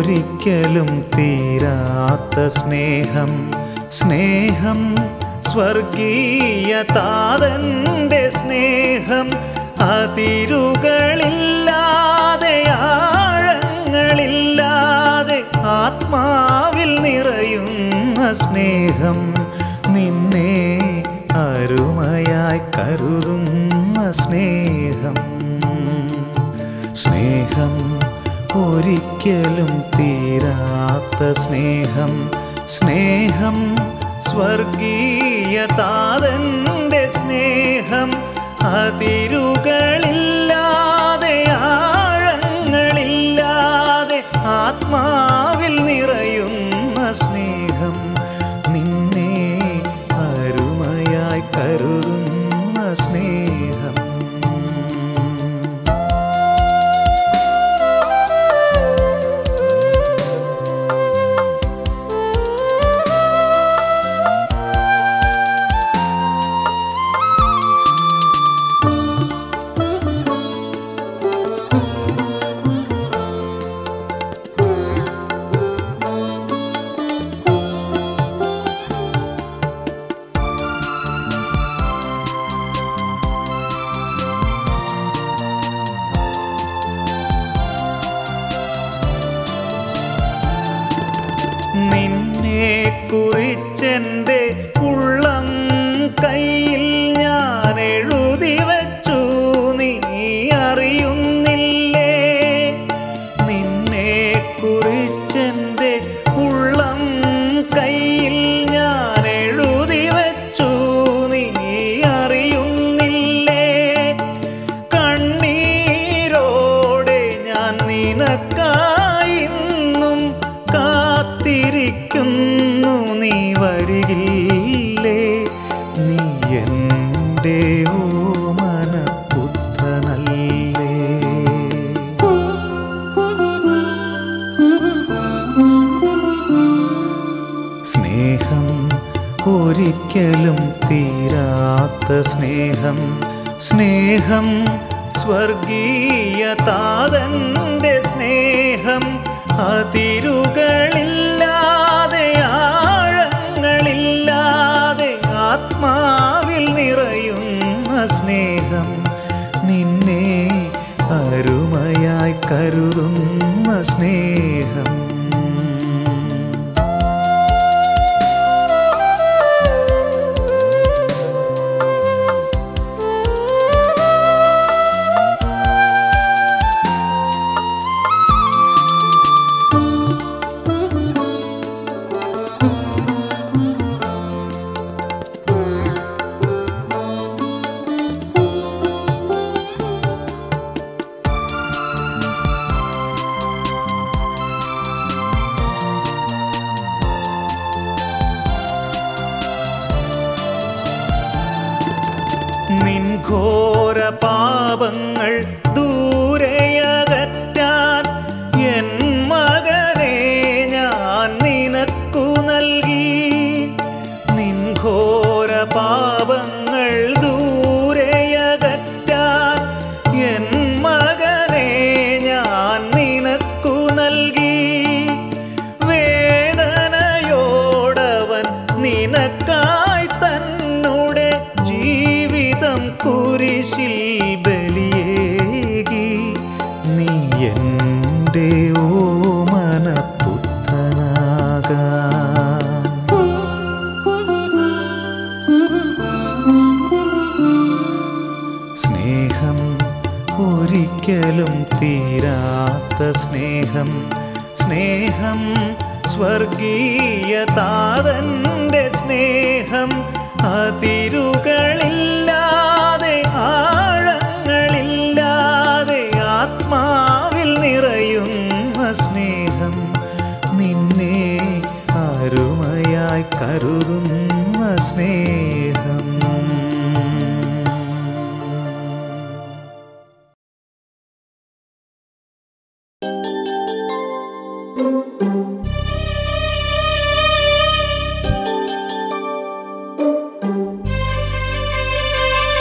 ഒരിക്കലും തീരാത്ത സ്നേഹം സ്നേഹം സ്വർഗീയ താതന്റെ സ്നേഹം അതിരുകളില്ലാതെ ആഴങ്ങളില്ലാതെ ആത്മാവിൽ നിറയുന്ന സ്നേഹം നിന്നെ അരുമയായി കരുതുന്ന സ്നേഹം സ്നേഹം ഒരിക്കലും തീരാത്ത സ്നേഹം സ്നേഹം സ്വർഗീയ താതന്റെ സ്നേഹം അതിരുകളില്ലാതെ ആഴങ്ങളില്ലാതെ ആത്മാവിൽ നിറയുന്ന സ്നേഹം നിന്നെ അരുമയായി കരുതുന്ന സ്നേഹം നിന്നെ കുറിച്ചെന്റെ ഉള്ളം കയ്യിൽ ഞാൻ എഴുതി വച്ചു നീ അറിയുന്നില്ലേ നിന്നെ കുറിച്ചെന്റെ ഉള്ളം കയ്യിൽ ഞാൻ എഴുതി വച്ചു നീ അറിയുന്നില്ലേ കണ്ണീരോടെ ഞാൻ നിനക്കായിന്നും കാത്തിരിക്കുന്നു നീ വരികില്ലേ നീ എൻ്റെ ഓമനപുത്രനല്ലേ സ്നേഹം ഒരിക്കലും തീരാത്ത സ്നേഹം സ്നേഹം സ്വർഗീയ താതന്റെ സ്നേഹം അതിരുകളില്ലാതെ ആഴങ്ങളില്ലാതെ ആത്മാവിൽ നിറയുന്ന സ്നേഹം നിന്നെ അരുമയായി കരുതുന്ന സ്നേഹം നിൻ ഘോര പാപങ്ങൾ ദൂരെയകറ്റാൻ എൻ മകനെ ഞാൻ നിനക്കു നൽകി നിൻ ഘോര പാപങ്ങൾ ദൂരെയകറ്റാൻ എൻ മകനെ ഞാൻ നിനക്കു നൽകി വേദനയോടവൻ നിനക്കായി തന്നെ ജീവിതം കുരിശിൽ ബലിയേകി നീ എൻ്റെ ഓമനപുത്രനാകാൻ സ്നേഹം ഒരിക്കലും തീരാത്ത സ്നേഹം സ്നേഹം സ്വർഗീയ താതന്റെ സ്നേഹം അതിരുകളില്ലാതെ ആഴങ്ങളില്ലാതെ ആത്മാവിൽ നിറയുന്ന സ്നേഹം നിന്നെ അരുമയായി കരുതുന്ന സ്നേഹം ും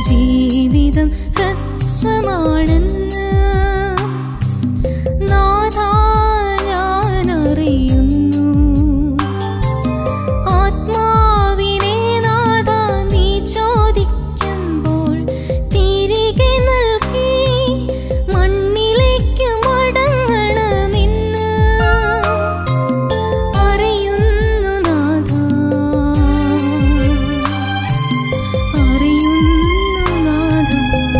ജീവിതം ഹ്രസ്വമാണെന്ന് നാഥാ ഞാൻ അറിയുന്നു ആത്മാവിനെ നാഥാ നീ ചോദിക്കുമ്പോൾ തിരികെ നൽകി മണ്ണിലേക്ക് മടങ്ങണമെന്ന് അറിയുന്നു നാഥാ അറിയുന്നു നാഥാ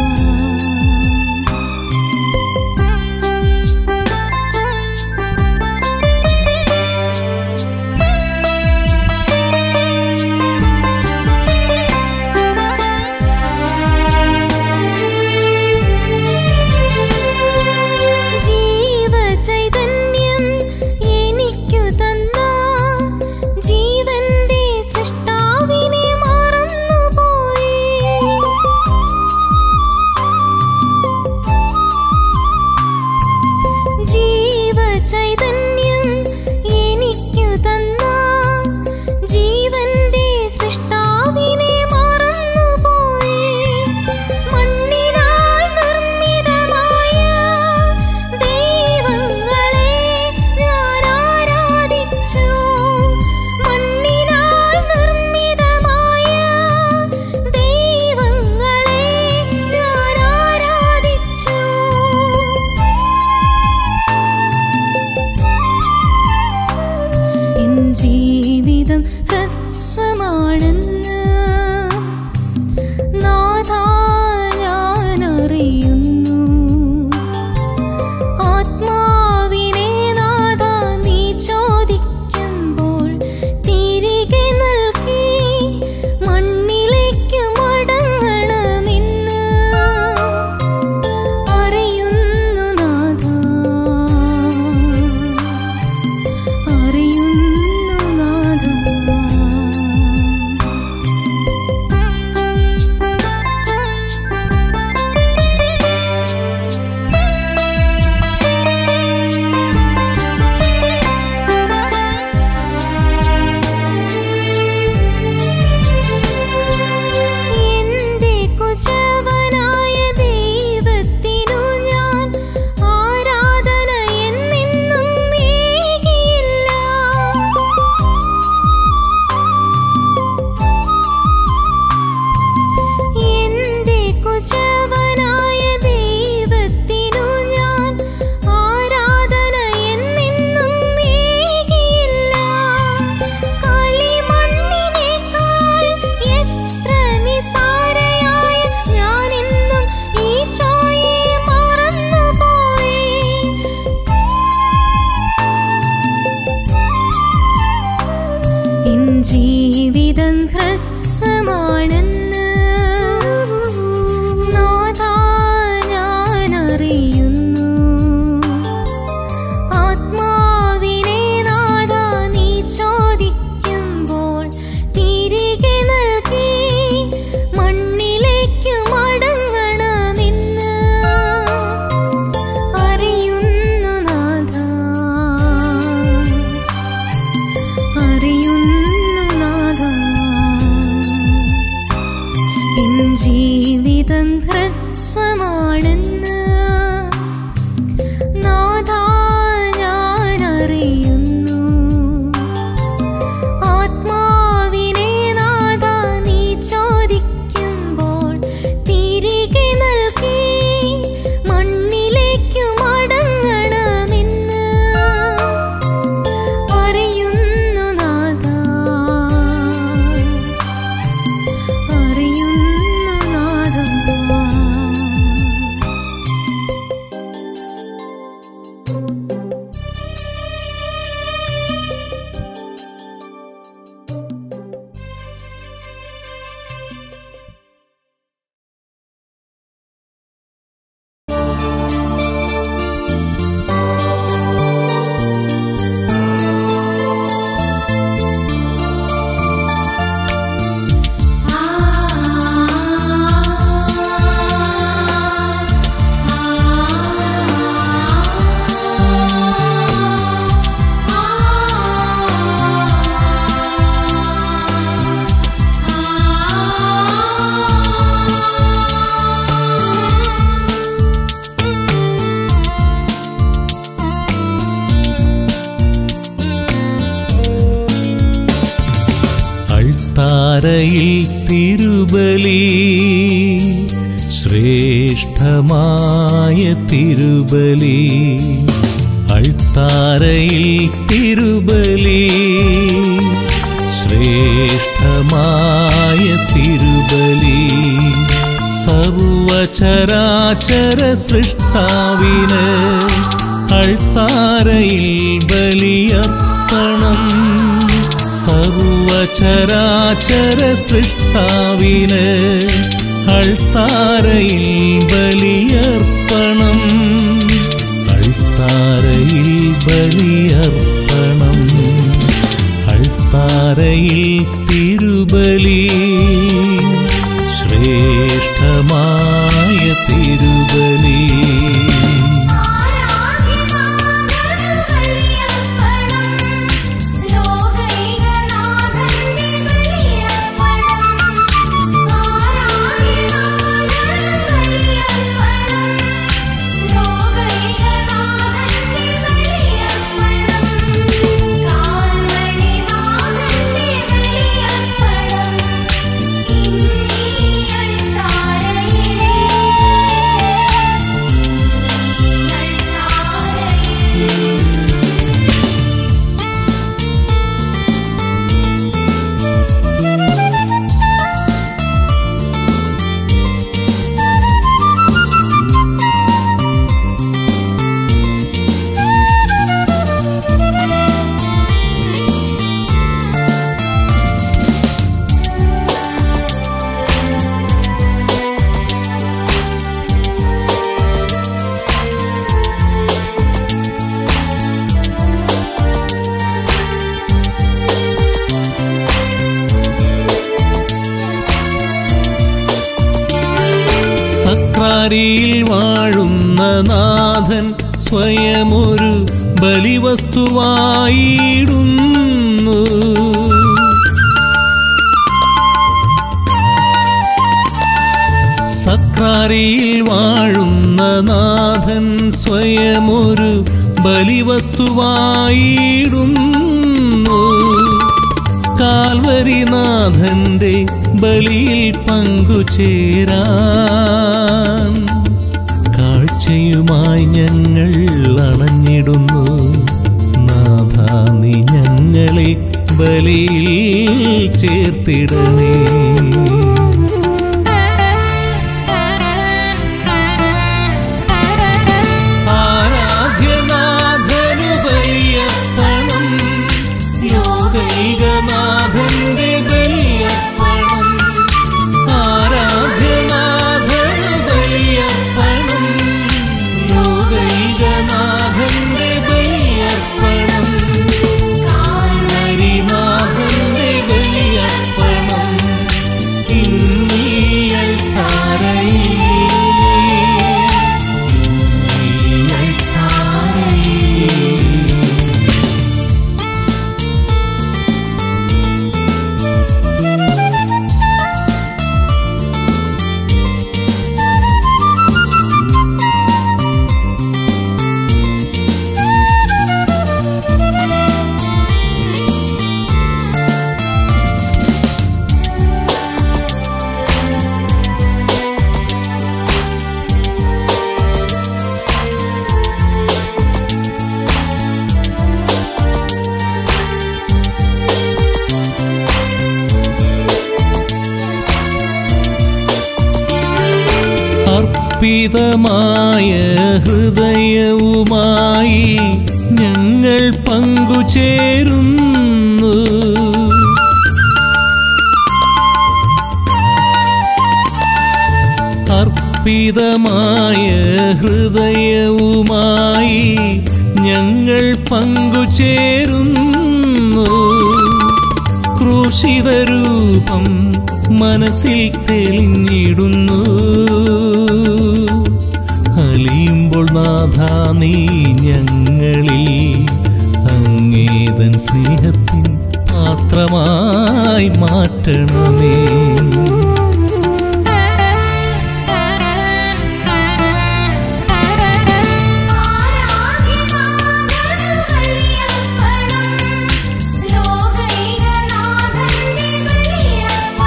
ജീവചൈതന്യം എനിക്കു തന്ന ജീവന്റെ സൃഷ്ടാവിനെ മറന്നുപോയി ജീവചൈതന്യം എനിക്കു തന്ന ജീവന്റെ സൃഷ്ടാവിനെ മറന്നുപോയി മണ്ണിനാൽ നിർമ്മിതമായ ദൈവങ്ങളെ ഞാൻ ആരാധിച്ചു മണ്ണിനാൽ നിർമ്മിതമായ ദൈവങ്ങളെ ഞാൻ ആരാധിച്ചു എൻ ജീവിതം ഹ്രസ്വമാണെന്ന് നാഥാ ഞാൻ അറിയുന്നു ആത്മാവിനെ നാഥാ നീ ചോദിക്കുമ്പോൾ തിരികെ നൽകി മണ്ണിലേക്ക് മടങ്ങണമെന്ന് അറിയുന്നു നാഥാ അറിയുന്നു നാഥാ എന്റെ കുശവനായ ദൈവത്തിനു ഞാൻ ആരാധന എന്നെന്നും ഏകിയില്ല എന്റെ കുശവനായ ദൈവത്തിനു ഞാൻ ആരാധന എന്നെന്നും ഏകിയില്ല കളിമണ്ണിനേക്കാൾ എത്ര നിസാരയായ ഞാനെന്നും ഈശോയെ മറന്നുപോയി എൻ ജീവിതം ഹ്രസ്വമാണെന്ന് നാഥാ ഞാൻ അറിയുന്നു ആത്മാവിനെ നാഥാ നീ ചോദിക്കുമ്പോൾ തിരികെ നൽകി മണ്ണിലേക്ക് മടങ്ങണമെന്ന് അറിയുന്നു നാഥാ അറിയുന്നു നാഥാ എൻ ജീവിതം ഹ്രസ്വമാണെന്ന് നാഥാ ഞാൻ അറിയുന്നു ആത്മാവിനെ നാഥാ നീ ചോദിക്കുമ്പോൾ തിരികെ നൽകി മണ്ണിലേക്ക് മടങ്ങണമെന്ന് അറിയുന്നു നാഥാ അറിയുന്നു നാഥാ അൾത്താരയിൽ തിരുബലി ശ്രേഷ്ഠമായ തിരുബലി അൾത്താരയിൽ തിരുബലി ശ്രേഷ്ഠമായ തിരുബലി സർവചരാചര സൃഷ്ടാവിന് അൾത്താരയിൽ ബലിയർപ്പണം സർവചരാചര സൃഷ്ടാവിന് അൾത്താരയിൽ ബലിയർപ്പണം അൾത്താരയിൽ ബലിയർപ്പണം അൾത്താരയിൽ തിരുബലി ശ്രേഷ്ഠമായ തിരുബലി സക്രാരിയിൽ വാഴുന്ന നാഥൻ സ്വയമൊരു ബലിവസ്തുവായിടുന്നു സക്രാരിയിൽ വാഴുന്ന നാഥൻ സ്വയമൊരു ബലിവസ്തുവായിടുന്നു കാൽവരിനാഥന്റെ ബലിയിൽ പങ്കുചേരാൻ കാഴ്ചയുമായി ഞങ്ങൾ അണഞ്ഞിടുന്നു നാഥ നീ ഞങ്ങളെ ബലിയിൽ ചേർത്തിടണേ ആരാധ്യനാഥനു ബലിയർപ്പണം ലോകൈകനാഥന്റെ ബലിയർപ്പണം ആരാധ്യനാഥനു ബലിയർപ്പണം ലോകൈകനാഥന്റെ ബലിയർപ്പണം കാൽവരിനാഥന്റെ ബലിയർപ്പണം ഇന്നീയൽ താരയിൽ ഇന്നീയൽ താരയിൽ അർപ്പിതമായ ഹൃദയവുമായി ഞങ്ങൾ പങ്കുചേരുന്നു അർപ്പിതമായ ഹൃദയവുമായി ഞങ്ങൾ പങ്കുചേരുന്നു ക്രൂശിതരൂപം മനസ്സിൽ തെളിഞ്ഞിടുന്നു അലിയുമ്പോൾ നാഥ നീ ഞങ്ങളിൽ അങ്ങേതൻ സ്നേഹത്തിൻ പാത്രമായി മാറ്റണമേ ലോകൈകനാഥന്റെ ബലിയർപ്പണം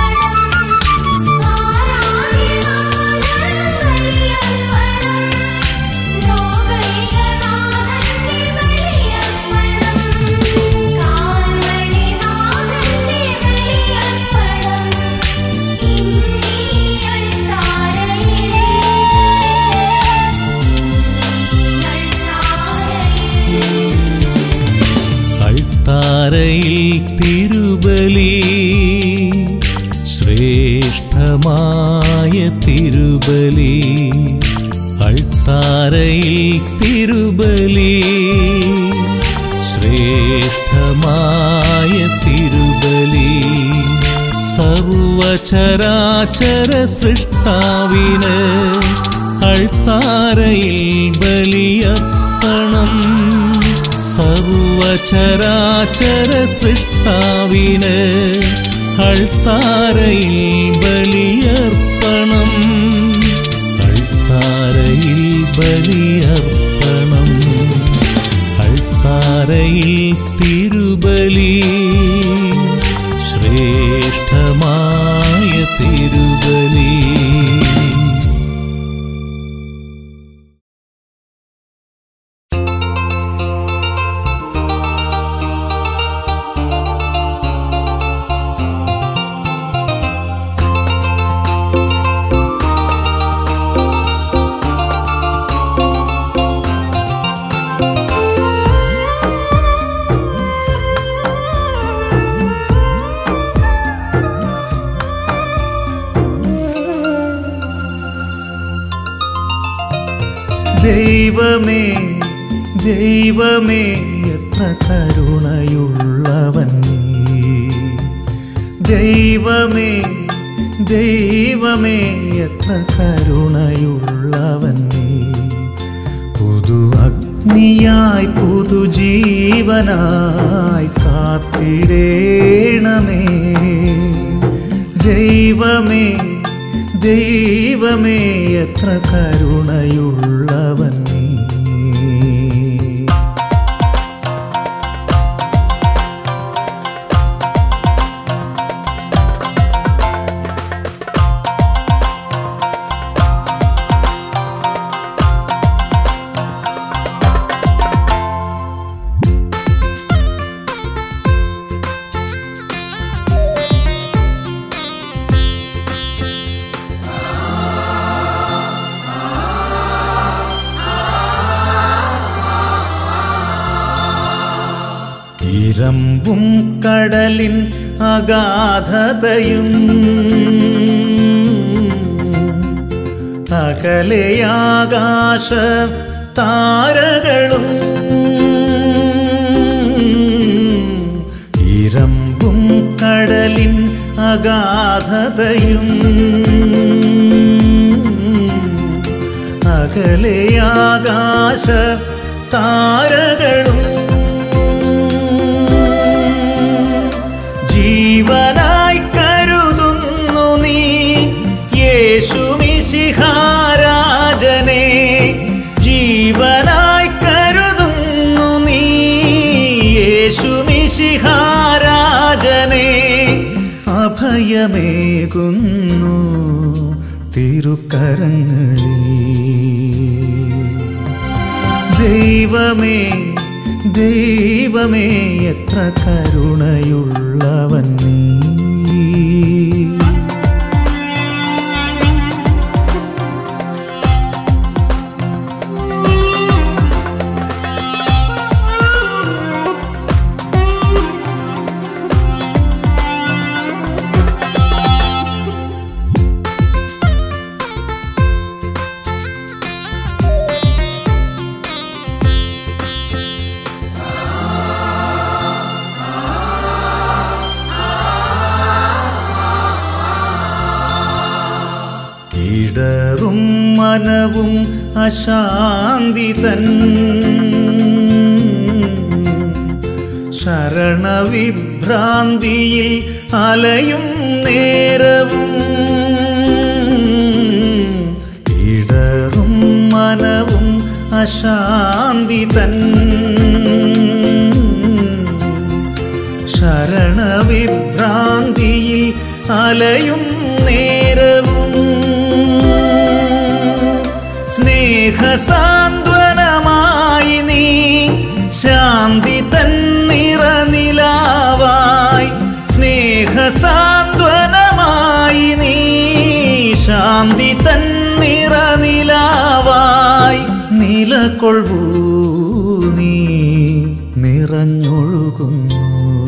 അൾത്താരയിൽ തിരുബലി ശ്രേഷ്ഠമായ തിരുബലി അൾത്താരയിൽ തിരുബലി ശ്രേഷ്ഠമായ തിരുബലി സർവചരാചര സൃഷ്ടാവിന് അൾത്താരയിൽ ബലിയർപ്പണം സർവചരാചര സൃഷ്ടാവിന് അൾത്താരയിൽ ബലിയർപ്പണം അൾത്താരയിൽ ബലിയർപ്പണം അൾത്താരയിൽ തിരുബലി ശ്രേഷ്ഠമായ തിരുബലി ദൈവമേ ദൈവമേ എത്ര കരുണയുള്ളവൻ നീ ദൈവമേ ദൈവമേ എത്ര കരുണയുള്ളവൻ നീ പുതു അഗ്നിയായി പുതുജീവനായി കാത്തിടേണമേ ദൈവമേ ദൈവമേ എത്ര കരുണയുള്ളവൻ നീ ഇരമ്പും കടലിൻ അഗാധതയും അകലെയാകാശ താരകളും ഇരമ്പും കടലിൻ അഗാധതയും അകലെയാകാശ താരകളും ജീവനായി കരുതുന്നു നീ യേശുമിശിഹാരാജനെ ജീവനായി കരുതുന്നു നീ യേശുമിശിഹാരാജനെ അഭയമേകുന്നു തിരുക്കരങ്ങളിൽ ദൈവമേ ദൈവമേ എത്ര കരുണയുള്ളവൻ നീ ഇടറും മനവും അശാന്തി തൻ ശരണവിഭ്രാന്തിയിൽ അലയും നേരവും ഇടറും മനവും അശാന്തി തൻ ശരണവിഭ്രാന്തിയിൽ അലയും നേരവും സ്നേഹസാന്ത്വനമായി നീ ശാന്തി തന്നിറനിലാവായി സ്നേഹസാന്ത്വനമായി നീ ശാന്തി തന്നിറനിലാവായി നിലകൊള്ളൂ നീ നിറഞ്ഞൊഴുകുന്നു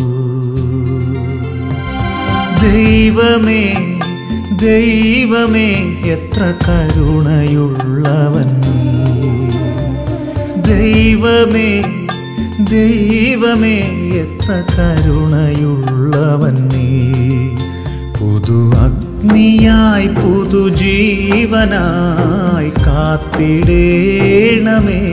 ദൈവമേ ദൈവമേ എത്ര കരുണയുള്ളവൻ നീ. ദൈവമേ ദൈവമേ എത്ര കരുണയുള്ളവൻ നീ പുതു അഗ്നിയായി പുതുജീവനായി കാത്തിടേണമേ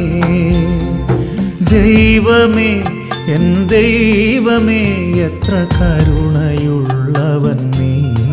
ദൈവമേ എൻ ദൈവമേ എത്ര കരുണയുള്ളവൻ നീ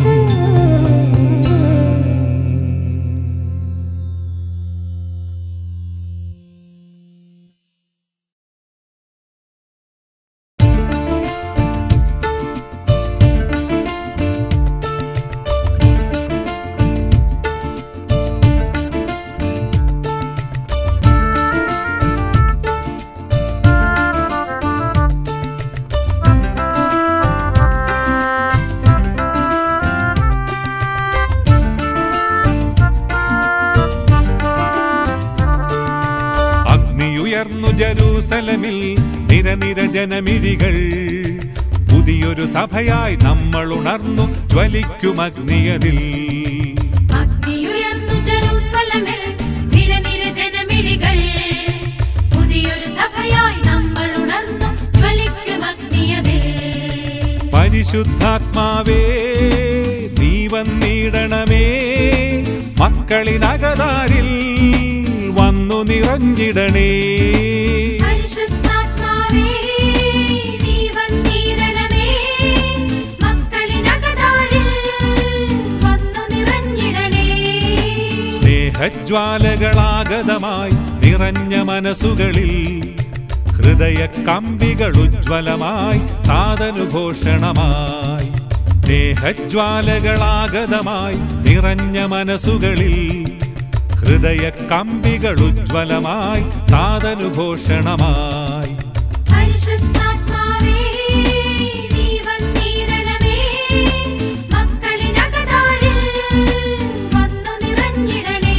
അഗ്നിയുയർന്നു ജരൂസലമിൽ നിരനിര ജനമിഴികൾ പുതിയൊരു സഭയായി നമ്മൾ ഉണർന്നു ജ്വലിക്കും അഗ്നിയതിൽ അഗ്നിയുയർന്നു ജെറൂസലമിൽ നിരനിര ജനമിഴികൾ പുതിയൊരു സഭയായി നമ്മൾ ഉണർന്നു ജ്വലിക്കും അഗ്നിയതിൽ പരിശുദ്ധാത്മാവേ നീ വന്നിടണമേ മക്കളിനകതാരിൽ വന്നു നിറഞ്ഞിടണേ പരിശുദ്ധാത്മാവേ നീ വന്നിടണമേ മക്കളിനകതാരിൽ വന്നു നിറഞ്ഞിടണേ സ്നേഹജ്വാലകളാഗതമായി നിറഞ്ഞ മനസ്സുകളിൽ ഹൃദയ കമ്പികൾ ഉജ്വലമായി താതനുഘോഷണമായി സ്നേഹജ്വാലകളാഗതമായി നിറഞ്ഞ മനസ്സുകളിൽ ഹൃദയ കമ്പികൾ ഉജ്വലമായി താതനുഘോഷണമായി പരിശുദ്ധാത്മാവേ നീ വന്നിടണമേ മക്കളിനകതാരിൽ വന്നു നിറഞ്ഞിടണേ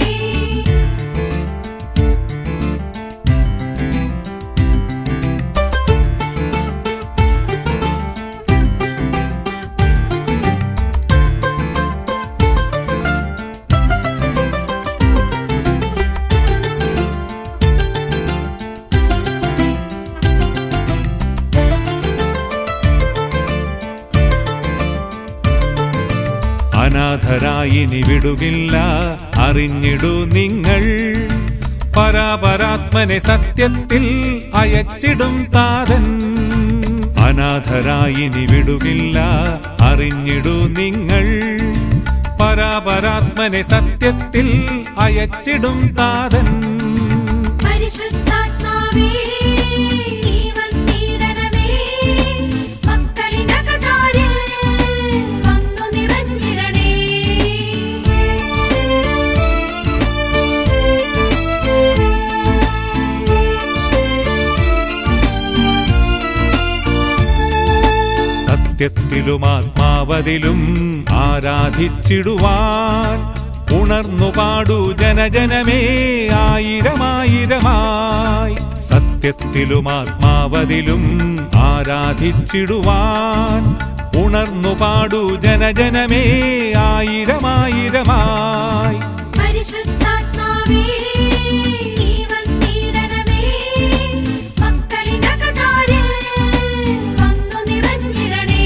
അനാഥരായിനി വിടുകില്ല അറിഞ്ഞിടൂ നിങ്ങൾ പരാപരാത്മനെ സത്യത്തിൽ അയച്ചിടും താതൻ അനാഥരായിനി വിടുകില്ല അറിഞ്ഞിടൂ നിങ്ങൾ പരാപരാത്മനെ സത്യത്തിൽ അയച്ചിടും താതൻ പരിശുദ്ധാത്മാവേ നീ വന്നിടണമേ മക്കളിനകതാരിൽ വന്നു നിറഞ്ഞിടണേ സത്യത്തിലും ആത്മാവതിലും ആരാധിച്ചിടുവാൻ ഉണർന്നു പാടൂ ജനജനമേ ആയിരമായിരമായി സത്യത്തിലും ആത്മാവതിലും ആരാധിച്ചിടുവാൻ ഉണർന്നു പാടൂ ജനജനമേ ആയിരമായിരമായി പരിശുദ്ധാത്മാവേ നീ വന്നിടണമേ മക്കളിനകതാരിൽ വന്നു നിറഞ്ഞിടണേ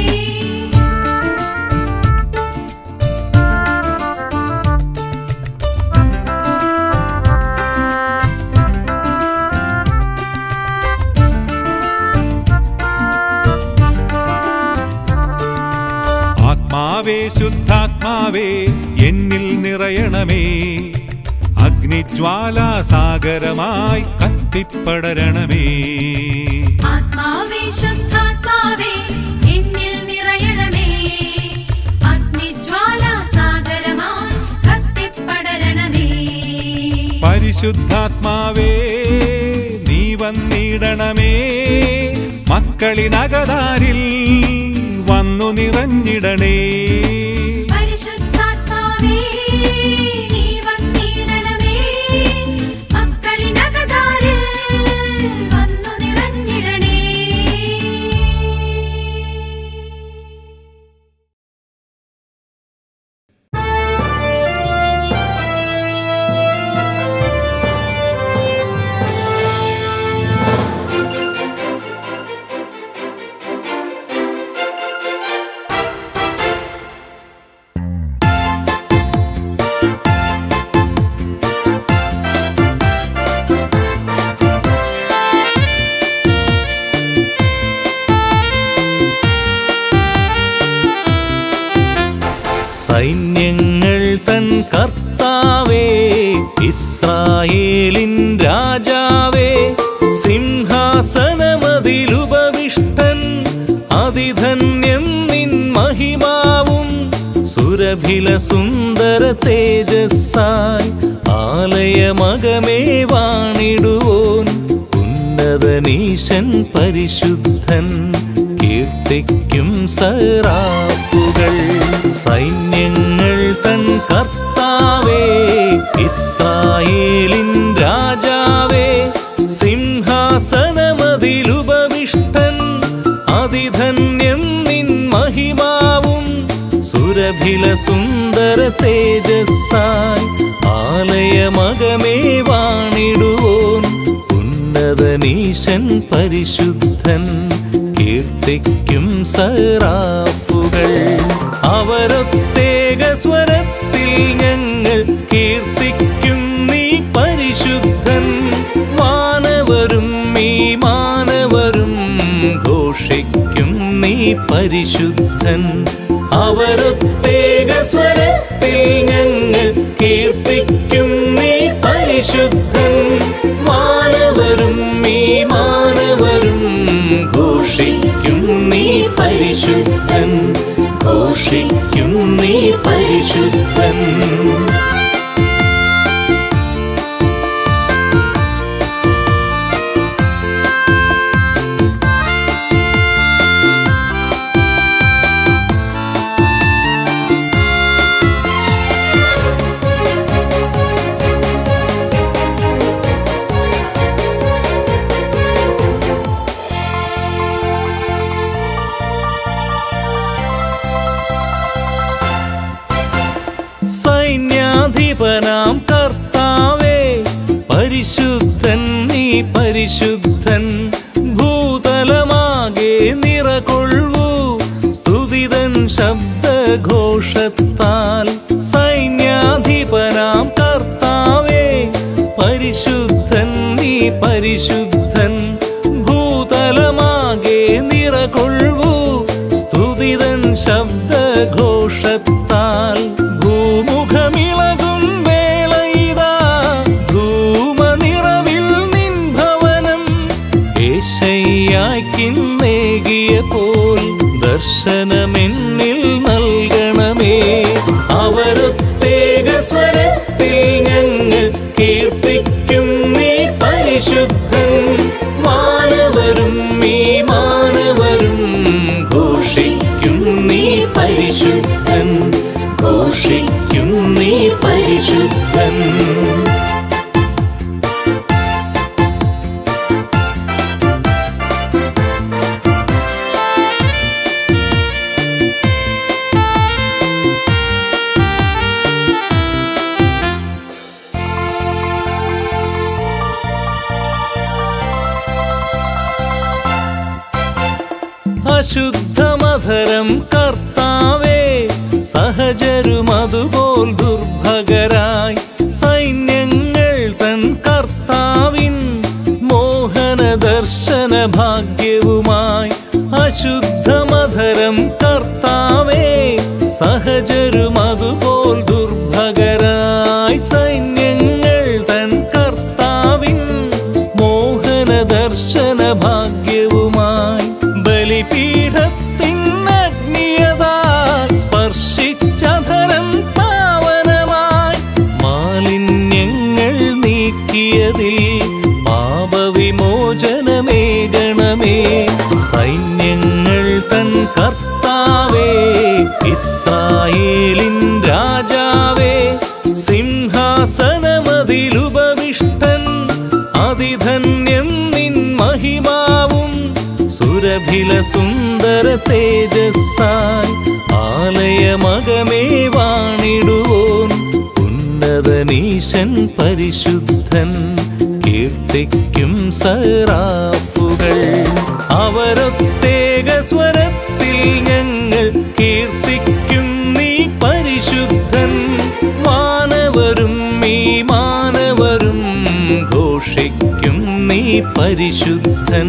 ആത്മാവേ ശുദ്ധാത്മാവേ എന്നിൽ നിറയണമേ അഗ്നിജ്വാലാസാഗരമായി കത്തിപ്പടരണമേ ആത്മാവേ ശുദ്ധാത്മാവേ എന്നിൽ നിറയണമേ അഗ്നിജ്വാലാസാഗരമായി കത്തിപ്പടരണമേ പരിശുദ്ധാത്മാവേ നീ വന്നിടണമേ മക്കളിനകതാരിൽ വന്നു നിറഞ്ഞിടണേ പരിശുദ്ധാത്മാവേ നീ വന്നിടണമേ മക്കളിനകതാരിൽ വന്നു നിറ സൈന്യങ്ങൾ തൻ കർത്താവേ ഇസ്രായേലിൻ രാജാവേ സിംഹാസനമതിലുപവിഷ്ടൻ അതിധന്യം നിൻ മഹിമാവും സുരഭില സുന്ദര തേജസ്സായി ആലയമകമേ വാണിടുവോൻ ഉന്നതനീശൻ പരിശുദ്ധൻ കീർത്തിക്കും സറാപ്പുകൾ സൈന്യങ്ങൾ തൻ കർത്താവേ ഇസ്രായേലിൻ രാജാവേ സിംഹാസനമതിലുപവിഷ്ടൻ അതിധന്യം നിൻ മഹിമാവും സുരഭില സുന്ദര തേജസ്സായി ആലയമകമേ വാണിടുവോൻ ഉന്നതനീശൻ പരിശുദ്ധൻ കീർത്തിക്കും സറാഫുകൾ അവരൊത്തേക സ്വരത്തിൽ ഞങ്ങൾ കീർത്തിക്കും നീ പരിശുദ്ധൻ മാനവരും ഈ മാനവരും ഘോഷിക്കും നീ പരിശുദ്ധൻ അവരൊത്തേക സ്വരത്തിൽ ഞങ്ങൾ കീർത്തിക്കും നീ പരിശുദ്ധൻ മാനവരും ഈ മാനവരും ഘോഷിക്കും നീ പരിശുദ്ധൻ ഘോഷിക്കും നീ പരിശുദ്ധൻ സൈന്യാധിപനാം കർത്താവേ പരിശുദ്ധൻ നീ പരിശുദ്ധൻ ഭൂതലമാകെ നിറകൊള്ളൂ സ്തുതിതൻ ശബ്ദഘോഷത്താൽ സൈന്യാധിപനാം കർത്താവേ പരിശുദ്ധൻ നീ പരിശുദ്ധൻ ഭൂതലമാകെ നിറകൊള്ളൂ സ്തുതിതൻ ശബ്ദഘോഷത്താൽ ഭൂമുഖമിളകും വേളയിതാ ധൂമനിറവിൽ നിൻ ഭവനം ഏശയ്യാക്കിന്നേകിയ പോൽ ദർശനമെന്നിൽ നൽകണമേ അവരൊത്തേക സ്വരത്തിൽ ഞങ്ങൾ കീർത്തിക്കും നീ പരിശുദ്ധൻ മാനവരും ഈ മാനവരും ഘോഷിക്കും നീ പരിശുദ്ധൻ ഘോഷിക്കും നീ പരിശുദ്ധൻ അശുദ്ധമധരം കർത്താവേ സഹജരും അതുപോൽ ദുർഭകരായി സൈന്യങ്ങൾ തൻ കർത്താവിൻ മോഹന ദർശന ഭാഗ്യവുമായി അശുദ്ധമധരം കർത്താവേ സഹജരും അതുപോൽ ദുർഭകരായി സൈന്യങ്ങൾ തൻ കർത്താവിൻ മോഹന ദർശന ഭാഗ്യവുമായി ബലിപീഠത്തിൻ അഗ്നിയതാ സ്പർശിച്ചധരം പാവനമായി മാലിന്യങ്ങൾ നീക്കിയതിൽ പാപവിമോചനമേകണമേ സൈന്യങ്ങൾ തൻ കർത്താവേ ഇസ്രായേലിൻ രാജാവേ സിംഹാസനമതിലുപവിഷ്ടൻ അതിധന്യം നിൻ മഹിമാവും സുരഭില സുന്ദര തേജസ്സായി ആലയമകമേ വാണിടുവോൻ ഉന്നതനീശൻ പരിശുദ്ധൻ കീർത്തിക്കും സറാഫുകൾ അവരൊത്തേക സ്വരത്തിൽ ഞങ്ങൾ കീർത്തിക്കും നീ പരിശുദ്ധൻ മാനവരും ഈ മാനവരും ഘോഷിക്കും നീ പരിശുദ്ധൻ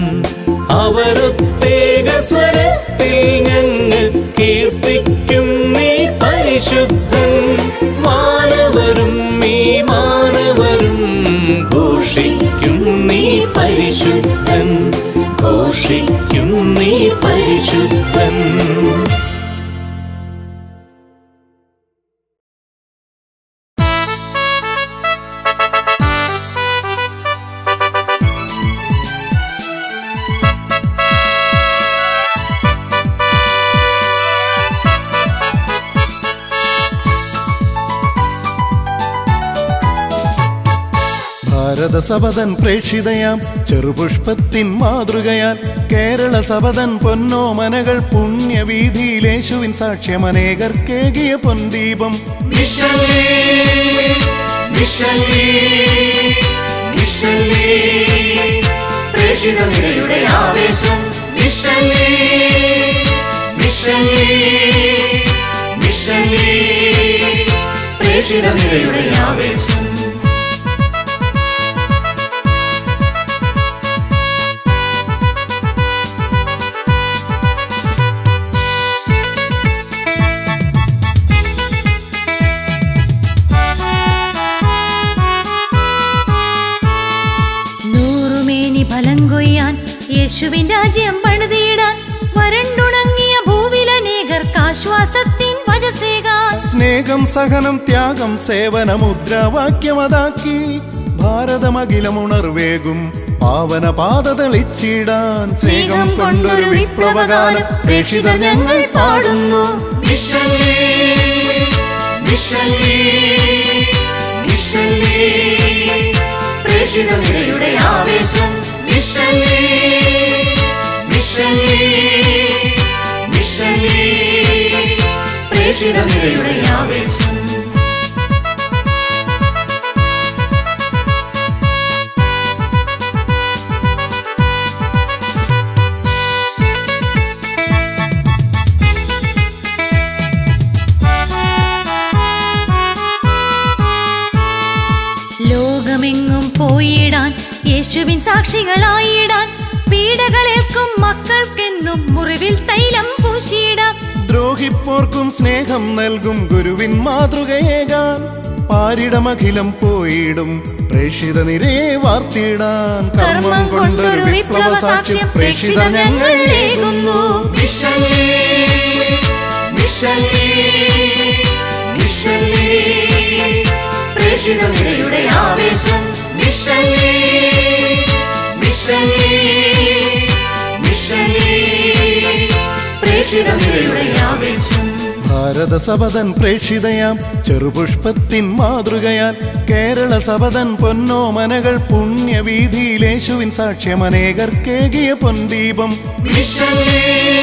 അവരൊത്തേക സ്വരത്തിൽ ഞങ്ങൾ കീർത്തിക്കും നീ പരിശുദ്ധൻ പരിശുദ്ധൻ മാനവരും ഈ മാനവരും ഘോഷിക്കും നീ പരിശുദ്ധൻ ഘോഷിക്കും നീ പരിശുദ്ധൻ ഭാരത സപതൻ പ്രേക്ഷിതയാം ചെറുപുഷ്പത്തിൻ മാതൃകയാൽ കേരള സപതൻ പൊന്നോമനകൾ പുണ്യവീതിയിലേശുവിൻ സാക്ഷ്യമനേകർക്കേകിയ പൊൻദീപം മിഷലേ മിഷലേ മിഷലേ പ്രേഷിത നിരയുടെ ആവേശം മിഷലേ മിഷലേ മിഷലേ പ്രേഷിത നിരയുടെ ആവേശം നൂറുമേനി ഫലം കൊയ്യാൻ യേശുവിൻ രാജ്യം പണിതിടാൻ വരണ്ടുണങ്ങിയ ഭൂവിലനേകർക്ക് ആശ്വാസത്തിൻ വജസേകാൻ സ്നേഹം സഹനം ത്യാഗം സേവന മുദ്രാവാക്യമതാക്കി ഭാരതമഖിലമുണർവേകും പാവന പാത തെളിച്ചിടാൻ സ്നേഹം കൊണ്ടൊരു വിപ്ലവഗാനം പ്രേക്ഷിതർ ഞങ്ങൾ പാടുന്നു മിഷലേ മിഷലേ മിഷലേ പ്രേഷിത നിരയുടെ ആവേശം മിഷലേ മിഷലേ മിഷലേ പ്രേഷിത നിരയുടെ ആവേശം ലോകമെങ്ങും പോയിടാൻ യേശുവിൻ സാക്ഷികളായിടാൻ പീഡകളേൽക്കും മക്കൾക്കെന്നും മുറിവിൽ തൈലം പൂശിയിടാം ദ്രോഹിപ്പോർക്കും സ്നേഹം നൽകും ഗുരുവിൻ മാതൃകയേകാൻ പാരിടമഖിലം പോയിടും പ്രേക്ഷിത നിരയെ വാർത്തിടാൻ കർമ്മം കൊണ്ടൊരു വിപ്ലവ സാക്ഷ്യം പ്രേക്ഷിതർ ഞങ്ങൾ ഏകുന്നു മിഷലേ മിഷലേ മിഷലേ പ്രേഷിത നിരയുടെ ആവേശം മിഷലേ മിഷലേ മിഷലേ പ്രേഷിത നിരയുടെ ആവേശം ഭാരത സപതൻ പ്രേക്ഷിതയാം ചെറുപുഷ്പത്തിൻ മാതൃകയാൽ കേരള സപതൻ പൊന്നോമനകൾ പുണ്യവീതിയിലേശുവിൻ സാക്ഷ്യമനേകർക്കേകിയ പൊൻദീപം മിഷലേ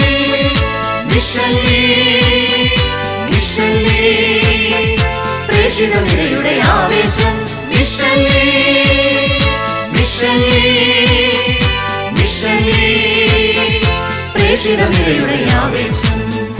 മിഷലേ മിഷലേ പ്രേഷിത നിരയുടെ ആവേശം മിഷലേ മിഷലേ മിഷലേ പ്രേഷിത നിരയുടെ ആവേശം